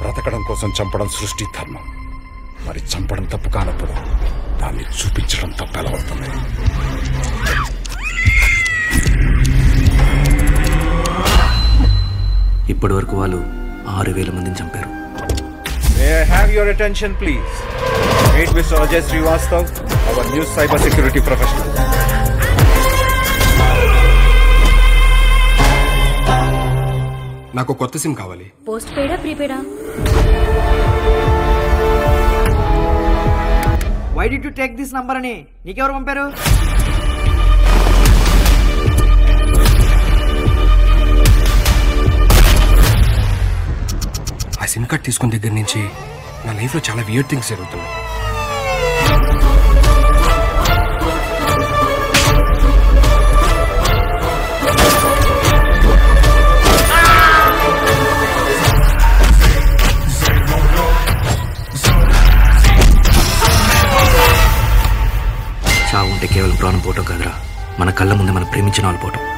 బ్రతకడం కోసం చంపడం సృష్టి ధర్మం మరి చంపడం తప్పు కానప్పుడు దాన్ని చూపించడం తప్పు ఎలా అవుతుంది ఇప్పటి వరకు వాళ్ళు ఆరు వేల మందిని చంపారు May I have your attention, please? Meet Mr. Ajay Srivastav, our new cybersecurity professional. నాకు కొత్త సిమ్ కావాలి పోస్ట్ పెయిడా ప్రీపెయిడా why did to take this number అని నీకెవరు పంపారు ఆ సిమ్ కార్డ్ తీసుకున్న దగ్గర నుంచి నా లైఫ్లో చాలా వియర్ థింగ్స్ జరుగుతున్నాయి చావు ఉంటే కేవలం ప్రాణం పోవటం కాదురా మన కళ్ళ ముందే మనం ప్రేమించిన వాళ్ళు పోవటం